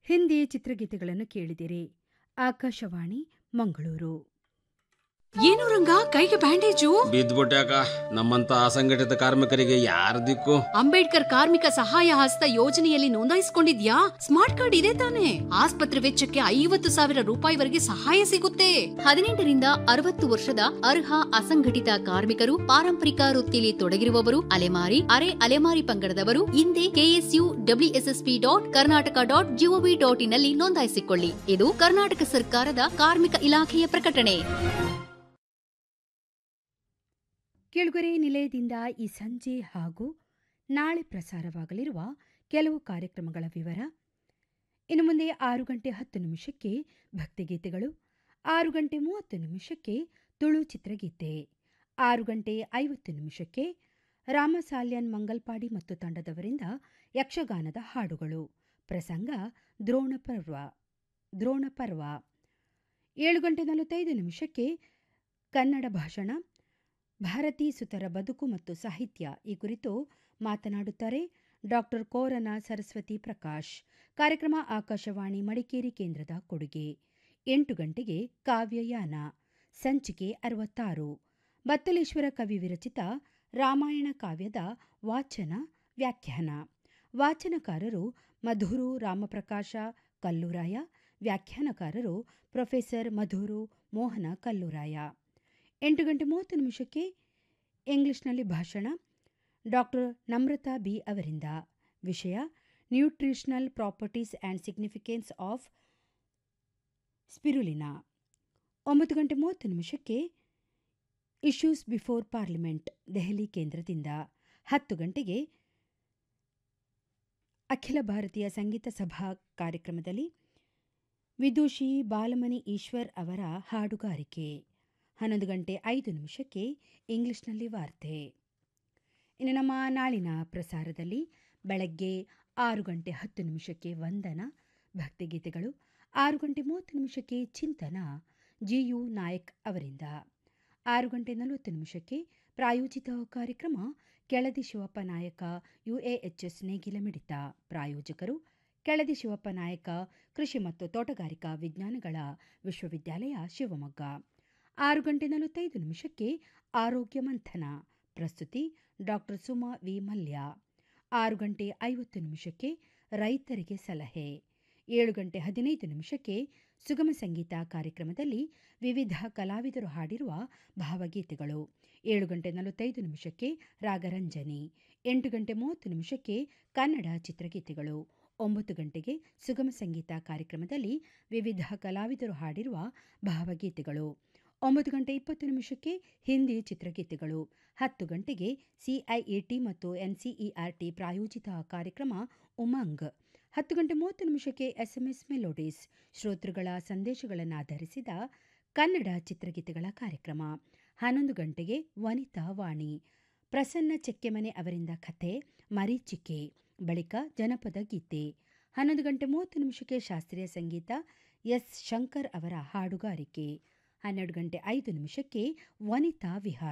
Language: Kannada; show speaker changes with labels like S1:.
S1: ಹಿಂದಿ ಚಿತ್ರಗೀತೆಗಳನ್ನು ಕೇಳಿದಿರಿ ಆಕಾಶವಾಣಿ ಮಂಗಳೂರು
S2: ಏನು ರಂಗ ಕೈಗೆ ಬ್ಯಾಂಡೇಜು
S3: ಬಿದ್ದ್ಬಿಟ್ಯಾಕ ನಮ್ಮಂತ ಅಸಂಘಟಿತ ಕಾರ್ಮಿಕರಿಗೆ ಯಾರ ದಿಕ್ಕು
S2: ಅಂಬೇಡ್ಕರ್ ಕಾರ್ಮಿಕ ಸಹಾಯ ಹಸ್ತ ಯೋಜನೆಯಲ್ಲಿ ನೋಂದಾಯಿಸಿಕೊಂಡಿದ್ಯಾ ಸ್ಮಾರ್ಟ್ ಕಾರ್ಡ್ ಇದೆ ತಾನೆ ಆಸ್ಪತ್ರೆ ವೆಚ್ಚಕ್ಕೆ ಐವತ್ತು ಸಾವಿರ ರೂಪಾಯಿವರೆಗೆ ಸಹಾಯ ಸಿಗುತ್ತೆ ಹದಿನೆಂಟರಿಂದ ಅರವತ್ತು ವರ್ಷದ ಅರ್ಹ ಅಸಂಘಟಿತ ಕಾರ್ಮಿಕರು ಪಾರಂಪರಿಕ ವೃತ್ತಿಯಲ್ಲಿ ತೊಡಗಿರುವವರು ಅಲೆಮಾರಿ ಅರೆ ಅಲೆಮಾರಿ ಪಂಗಡದವರು ಹಿಂದೆ KSU WSSP dot Karnataka dot GOV ಡಾಟ್ ಇನ್ನಲ್ಲಿ ನೋಂದಾಯಿಸಿಕೊಳ್ಳಿ ಇದು ಕರ್ನಾಟಕ ಸರ್ಕಾರದ ಕಾರ್ಮಿಕ ಇಲಾಖೆಯ ಪ್ರಕಟಣೆ
S1: ಕೆಳಗರೆ ನಿಲಯದಿಂದ ಈ ಸಂಜೆ ಹಾಗೂ ನಾಳೆ ಪ್ರಸಾರವಾಗಲಿರುವ ಕೆಲವು ಕಾರ್ಯಕ್ರಮಗಳ ವಿವರ ಇನ್ನು ಮುಂದೆ ಆರು ಗಂಟೆ ಹತ್ತು ನಿಮಿಷಕ್ಕೆ ಭಕ್ತಿಗೀತೆಗಳು ಆರು ಗಂಟೆ ಮೂವತ್ತು ನಿಮಿಷಕ್ಕೆ ತುಳು ಚಿತ್ರಗೀತೆ ಆರು ಗಂಟೆ ಐವತ್ತು ನಿಮಿಷಕ್ಕೆ ರಾಮಸಾಲ್ಯನ್ ಮಂಗಲ್ಪಾಡಿ ಮತ್ತು ತಂಡದವರಿಂದ ಯಕ್ಷಗಾನದ ಹಾಡುಗಳು ಪ್ರಸಂಗ ದ್ರೋಣ ಪರ್ವ ದ್ರೋಣ ಪರ್ವ ಏಳು ಗಂಟೆ ನಲವತ್ತೈದು ನಿಮಿಷಕ್ಕೆ ಕನ್ನಡ ಭಾಷಣ ಭಾರತೀ ಸುತರ ಬದುಕು ಮತ್ತು ಸಾಹಿತ್ಯ ಈ ಕುರಿತು ಮಾತನಾಡುತ್ತಾರೆ ಡಾಕ್ಟರ್ ಕೋರನ ಸರಸ್ವತಿ ಪ್ರಕಾಶ್ ಕಾರ್ಯಕ್ರಮ ಆಕಾಶವಾಣಿ ಮಡಿಕೇರಿ ಕೇಂದ್ರದ ಕೊಡುಗೆ ಎಂಟು ಗಂಟೆಗೆ ಕಾವ್ಯಯಾನ ಸಂಚಿಕೆ ಅರವತ್ತಾರು ಬತ್ತಲೇಶ್ವರ ಕವಿ ವಿರಚಿತ ರಾಮಾಯಣ ಕಾವ್ಯದ ವಾಚನ ವ್ಯಾಖ್ಯಾನ ವಾಚನಕಾರರು ಮಧುರು ರಾಮಪ್ರಕಾಶ ಕಲ್ಲೂರಾಯ ವ್ಯಾಖ್ಯಾನಕಾರರು ಪ್ರೊಫೆಸರ್ ಮಧುರು ಮೋಹನ ಕಲ್ಲೂರಾಯ ಎಂಟು ಗಂಟೆ ಮೂವತ್ತು ನಿಮಿಷಕ್ಕೆ ಇಂಗ್ಲಿಷ್ನಲ್ಲಿ ಭಾಷಣ ಡಾಕ್ಟರ್ ನಮ್ರತಾ ಬಿ ಅವರಿಂದ ವಿಷಯ nutritional properties and significance of spirulina ಒಂಬತ್ತು ಗಂಟೆ ಮೂವತ್ತು ನಿಮಿಷಕ್ಕೆ ಇಶ್ಯೂಸ್ ಬಿಫೋರ್ ಪಾರ್ಲಿಮೆಂಟ್ ದೆಹಲಿ ಕೇಂದ್ರದಿಂದ ಹತ್ತು ಗಂಟೆಗೆ ಅಖಿಲ ಭಾರತೀಯ ಸಂಗೀತ ಸಭಾ ಕಾರ್ಯಕ್ರಮದಲ್ಲಿ ವಿದೂಷಿ ಬಾಲಮಣಿ ಈಶ್ವರ್ ಅವರ ಹಾಡುಗಾರಿಕೆ ಹನ್ನೊಂದು ಗಂಟೆ ಐದು ನಿಮಿಷಕ್ಕೆ ಇಂಗ್ಲಿಷ್ನಲ್ಲಿ ವಾರ್ತೆ ಇನ್ನು ನಮ್ಮ ನಾಳಿನ ಪ್ರಸಾರದಲ್ಲಿ ಬೆಳಗ್ಗೆ ಆರು ಗಂಟೆ ಹತ್ತು ನಿಮಿಷಕ್ಕೆ ವಂದನ ಭಕ್ತಿಗೀತೆಗಳು ಆರು ಗಂಟೆ ಮೂವತ್ತು ನಿಮಿಷಕ್ಕೆ ಚಿಂತನ ಜಿ ಯು ನಾಯಕ್ ಅವರಿಂದ ಆರು ಗಂಟೆ ನಲವತ್ತು ನಿಮಿಷಕ್ಕೆ ಪ್ರಾಯೋಜಿತ ಕಾರ್ಯಕ್ರಮ ಕೆಳದಿ ಶಿವಪ್ಪ ನಾಯಕ ಯುಎಎಚ್ಎಸ್ ನೇಗಿಲ ಮಿಡಿತ ಪ್ರಾಯೋಜಕರು ಕೆಳದಿ ಶಿವಪ್ಪ ನಾಯಕ ಕೃಷಿ ಮತ್ತು ತೋಟಗಾರಿಕಾ ವಿಜ್ಞಾನಗಳ ವಿಶ್ವವಿದ್ಯಾಲಯ ಶಿವಮೊಗ್ಗ ಆರು ಗಂಟೆ ನಲವತ್ತೈದು ನಿಮಿಷಕ್ಕೆ ಆರೋಗ್ಯ ಮಂಥನ ಪ್ರಸ್ತುತಿ ಡಾಕ್ಟರ್ ಸುಮಾ ವಿ ಮಲ್ಯ ಆರು ಗಂಟೆ ಐವತ್ತು ನಿಮಿಷಕ್ಕೆ ರೈತರಿಗೆ ಸಲಹೆ ಏಳು ಗಂಟೆ ಹದಿನೈದು ನಿಮಿಷಕ್ಕೆ ಸುಗಮ ಸಂಗೀತ ಕಾರ್ಯಕ್ರಮದಲ್ಲಿ ವಿವಿಧ ಕಲಾವಿದರು ಹಾಡಿರುವ ಭಾವಗೀತೆಗಳು ಏಳು ಗಂಟೆ ನಲವತ್ತೈದು ನಿಮಿಷಕ್ಕೆ ರಾಗರಂಜನಿ ಎಂಟು ಗಂಟೆ ಮೂವತ್ತು ನಿಮಿಷಕ್ಕೆ ಕನ್ನಡ ಚಿತ್ರಗೀತೆಗಳು ಒಂಬತ್ತು ಗಂಟೆಗೆ ಸುಗಮ ಸಂಗೀತ ಕಾರ್ಯಕ್ರಮದಲ್ಲಿ ವಿವಿಧ ಕಲಾವಿದರು ಹಾಡಿರುವ ಭಾವಗೀತೆಗಳು ಒಂಬತ್ತು ಗಂಟೆ ಇಪ್ಪತ್ತು ನಿಮಿಷಕ್ಕೆ ಹಿಂದಿ ಚಿತ್ರಗೀತೆಗಳು ಹತ್ತು ಗಂಟೆಗೆ ಸಿಐಎಟಿ ಮತ್ತು ಎನ್ಸಿಇಆರ್ಟಿ ಪ್ರಾಯೋಜಿತ ಕಾರ್ಯಕ್ರಮ ಉಮಂಗ್ ಹತ್ತು ಗಂಟೆ ಮೂವತ್ತು ನಿಮಿಷಕ್ಕೆ ಎಸ್ಎಂಎಸ್ ಮೆಲೋಡೀಸ್ ಶ್ರೋತೃಗಳ ಸಂದೇಶಗಳನ್ನಾಧರಿಸಿದ ಕನ್ನಡ ಚಿತ್ರಗೀತೆಗಳ ಕಾರ್ಯಕ್ರಮ ಹನ್ನೊಂದು ಗಂಟೆಗೆ ವನಿತಾ ವಾಣಿ ಪ್ರಸನ್ನ ಚೆಕ್ಕೆಮನೆ ಅವರಿಂದ ಕಥೆ ಮರೀಚಿಕೆ ಬಳಿಕ ಜನಪದ ಗೀತೆ ಹನ್ನೊಂದು ಗಂಟೆ ಮೂವತ್ತು ನಿಮಿಷಕ್ಕೆ ಶಾಸ್ತ್ರೀಯ ಸಂಗೀತ ಎಸ್ ಶಂಕರ್ ಅವರ ಹಾಡುಗಾರಿಕೆ ಹನ್ನೆರಡು ಗಂಟೆ ಐದು ನಿಮಿಷಕ್ಕೆ ವನಿತಾ ವಿಹಾರ